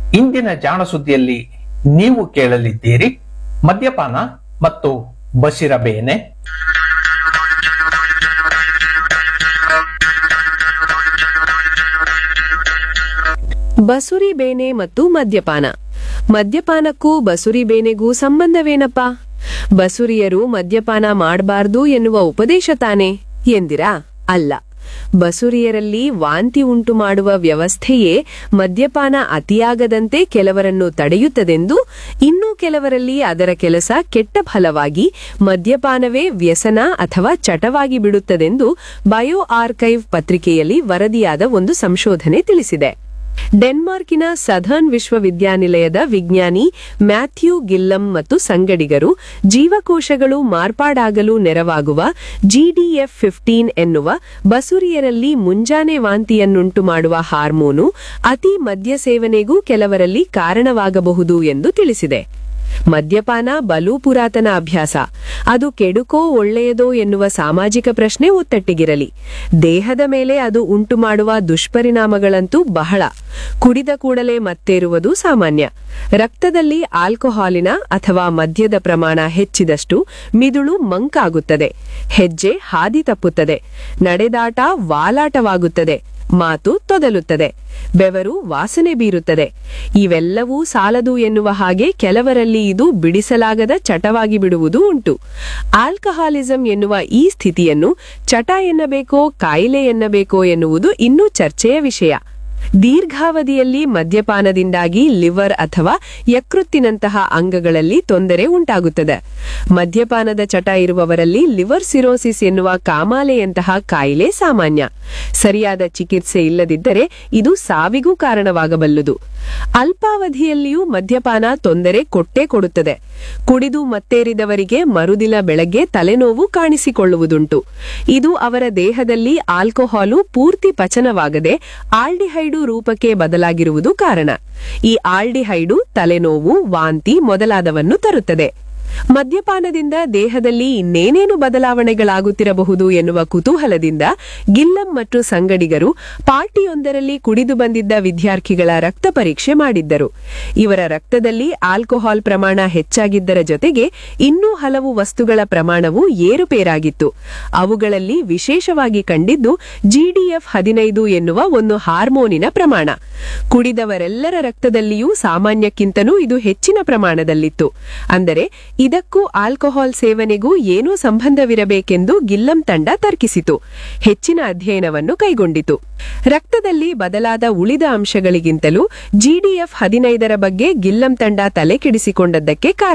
ಇಂದಿನ ಜಾಣ ಸುದ್ದಿಯಲ್ಲಿ ನೀವು ಕೇಳಲಿದ್ದೀರಿ ಮದ್ಯಪಾನ ಮತ್ತು ಬಸಿರಬೇನೆ ಬಸುರಿ ಬೇನೆ ಮತ್ತು ಮದ್ಯಪಾನ ಮದ್ಯಪಾನಕ್ಕೂ ಬಸುರಿ ಬೇನೆಗೂ ಸಂಬಂಧವೇನಪ್ಪ ಬಸುರಿಯರು ಮದ್ಯಪಾನ ಮಾಡಬಾರ್ದು ಎನ್ನುವ ಉಪದೇಶ ತಾನೆ ಎಂದಿರಾ ಅಲ್ಲ ಬಸುರಿಯರಲ್ಲಿ ವಾಂತಿ ಉಂಟು ಮಾಡುವ ವ್ಯವಸ್ಥೆಯೇ ಮದ್ಯಪಾನ ಅತಿಯಾಗದಂತೆ ಕೆಲವರನ್ನು ತಡೆಯುತ್ತದೆಂದು ಇನ್ನೂ ಕೆಲವರಲ್ಲಿ ಅದರ ಕೆಲಸ ಕೆಟ್ಟ ಫಲವಾಗಿ ಮದ್ಯಪಾನವೇ ವ್ಯಸನ ಅಥವಾ ಚಟವಾಗಿ ಬಿಡುತ್ತದೆಂದು ಬಯೋ ಆರ್ಕೈವ್ ಪತ್ರಿಕೆಯಲ್ಲಿ ವರದಿಯಾದ ಒಂದು ಸಂಶೋಧನೆ ತಿಳಿಸಿದೆ ಡೆನ್ಮಾರ್ಕಿನ ಸದರ್ನ್ ವಿಶ್ವವಿದ್ಯಾನಿಲಯದ ವಿಜ್ಞಾನಿ ಮ್ಯಾಥ್ಯೂ ಗಿಲ್ಲಂ ಮತ್ತು ಸಂಗಡಿಗರು ಜೀವಕೋಶಗಳು ಮಾರ್ಪಾಡಾಗಲು ನೆರವಾಗುವ ಜಿಡಿಎಫ್ ಫಿಫ್ಟೀನ್ ಎನ್ನುವ ಬಸುರಿಯರಲ್ಲಿ ಮುಂಜಾನೆ ವಾಂತಿಯನ್ನುಂಟು ಮಾಡುವ ಹಾರ್ಮೋನು ಅತಿ ಮದ್ಯ ಸೇವನೆಗೂ ಕೆಲವರಲ್ಲಿ ಕಾರಣವಾಗಬಹುದು ಎಂದು ತಿಳಿಸಿದೆ ಮದ್ಯಪಾನ ಬಲು ಪುರಾತನ ಅಭ್ಯಾಸ ಅದು ಕೆಡುಕೋ ಒಳ್ಳೆಯದೋ ಎನ್ನುವ ಸಾಮಾಜಿಕ ಪ್ರಶ್ನೆ ಒತ್ತಟ್ಟಿಗಿರಲಿ ದೇಹದ ಮೇಲೆ ಅದು ಉಂಟು ಮಾಡುವ ದುಷ್ಪರಿಣಾಮಗಳಂತೂ ಬಹಳ ಕುಡಿದ ಕೂಡಲೇ ಮತ್ತೇರುವುದು ಸಾಮಾನ್ಯ ರಕ್ತದಲ್ಲಿ ಆಲ್ಕೋಹಾಲಿನ ಅಥವಾ ಮದ್ಯದ ಪ್ರಮಾಣ ಹೆಚ್ಚಿದಷ್ಟು ಮಿದುಳು ಮಂಕಾಗುತ್ತದೆ ಹೆಜ್ಜೆ ಹಾದಿ ತಪ್ಪುತ್ತದೆ ನಡೆದಾಟ ವಾಲಾಟವಾಗುತ್ತದೆ ಮಾತು ತೊದಲುತ್ತದೆ ಬೆವರು ವಾಸನೆ ಬೀರುತ್ತದೆ ಇವೆಲ್ಲವೂ ಸಾಲದು ಎನ್ನುವ ಹಾಗೆ ಕೆಲವರಲ್ಲಿ ಇದು ಬಿಡಿಸಲಾಗದ ಚಟವಾಗಿ ಬಿಡುವುದು ಉಂಟು ಆಲ್ಕಹಾಲಿಸಂ ಎನ್ನುವ ಈ ಸ್ಥಿತಿಯನ್ನು ಚಟ ಎನ್ನಬೇಕೋ ಕಾಯಿಲೆ ಎನ್ನಬೇಕೋ ಎನ್ನುವುದು ಇನ್ನೂ ಚರ್ಚೆಯ ವಿಷಯ ದೀರ್ಘಾವಧಿಯಲ್ಲಿ ಮದ್ಯಪಾನದಿಂದಾಗಿ ಲಿವರ್ ಅಥವಾ ಯಕೃತ್ತಿನಂತಹ ಅಂಗಗಳಲ್ಲಿ ತೊಂದರೆ ಉಂಟಾಗುತ್ತದೆ ಮದ್ಯಪಾನದ ಚಟ ಇರುವವರಲ್ಲಿ ಲಿವರ್ ಸಿರೋಸಿಸ್ ಎನ್ನುವ ಕಾಮಾಲೆಯಂತಹ ಕಾಯಿಲೆ ಸಾಮಾನ್ಯ ಸರಿಯಾದ ಚಿಕಿತ್ಸೆ ಇಲ್ಲದಿದ್ದರೆ ಇದು ಸಾವಿಗೂ ಕಾರಣವಾಗಬಲ್ಲದು ಅಲ್ಪಾವಧಿಯಲ್ಲಿಯೂ ಮದ್ಯಪಾನ ತೊಂದರೆ ಕೊಟ್ಟೇ ಕೊಡುತ್ತದೆ ಕುಡಿದು ಮತ್ತೇರಿದವರಿಗೆ ಮರುದಿನ ಬೆಳಗ್ಗೆ ತಲೆನೋವು ಕಾಣಿಸಿಕೊಳ್ಳುವುದುಂಟು ಇದು ಅವರ ದೇಹದಲ್ಲಿ ಆಲ್ಕೋಹಾಲು ಪೂರ್ತಿ ಪಚನವಾಗದೆ ಆಲ್ಡಿಹೈಡು ರೂಪಕ್ಕೆ ಬದಲಾಗಿರುವುದು ಕಾರಣ ಈ ಆಲ್ಡಿಹೈಡು ತಲೆನೋವು ವಾಂತಿ ಮೊದಲಾದವನ್ನು ತರುತ್ತದೆ ಮದ್ಯಪಾನದಿಂದ ದೇಹದಲ್ಲಿ ಇನ್ನೇನೇನು ಬದಲಾವಣೆಗಳಾಗುತ್ತಿರಬಹುದು ಎನ್ನುವ ಕುತೂಹಲದಿಂದ ಗಿಲ್ಲಂ ಮತ್ತು ಸಂಗಡಿಗರು ಪಾರ್ಟಿಯೊಂದರಲ್ಲಿ ಕುಡಿದು ಬಂದಿದ್ದ ವಿದ್ಯಾರ್ಥಿಗಳ ರಕ್ತ ಪರೀಕ್ಷೆ ಮಾಡಿದ್ದರು ಇವರ ರಕ್ತದಲ್ಲಿ ಆಲ್ಕೋಹಾಲ್ ಪ್ರಮಾಣ ಹೆಚ್ಚಾಗಿದ್ದರ ಜೊತೆಗೆ ಇನ್ನೂ ಹಲವು ವಸ್ತುಗಳ ಪ್ರಮಾಣವು ಏರುಪೇರಾಗಿತ್ತು ಅವುಗಳಲ್ಲಿ ವಿಶೇಷವಾಗಿ ಕಂಡಿದ್ದು ಜಿಡಿಎಫ್ ಹದಿನೈದು ಎನ್ನುವ ಒಂದು ಹಾರ್ಮೋನಿನ ಪ್ರಮಾಣ ಕುಡಿದವರೆಲ್ಲರ ರಕ್ತದಲ್ಲಿಯೂ ಸಾಮಾನ್ಯಕ್ಕಿಂತನೂ ಇದು ಹೆಚ್ಚಿನ ಪ್ರಮಾಣದಲ್ಲಿತ್ತು ಅಂದರೆ ಇದಕ್ಕೂ ಆಲ್ಕೋಹಾಲ್ ಸೇವನೆಗೂ ಏನೋ ಸಂಬಂಧವಿರಬೇಕೆಂದು ಗಿಲ್ಲಂ ತಂಡ ತರ್ಕಿಸಿತು ಹೆಚ್ಚಿನ ಅಧ್ಯಯನವನ್ನು ಕೈಗೊಂಡಿತು ರಕ್ತದಲ್ಲಿ ಬದಲಾದ ಉಳಿದ ಅಂಶಗಳಿಗಿಂತಲೂ ಜಿಡಿಎಫ್ ಹದಿನೈದರ ಬಗ್ಗೆ ಗಿಲ್ಲಂ ತಂಡ ತಲೆ ಕೆಡಿಸಿಕೊಂಡದ್ದಕ್ಕೆ ಕಾರಣ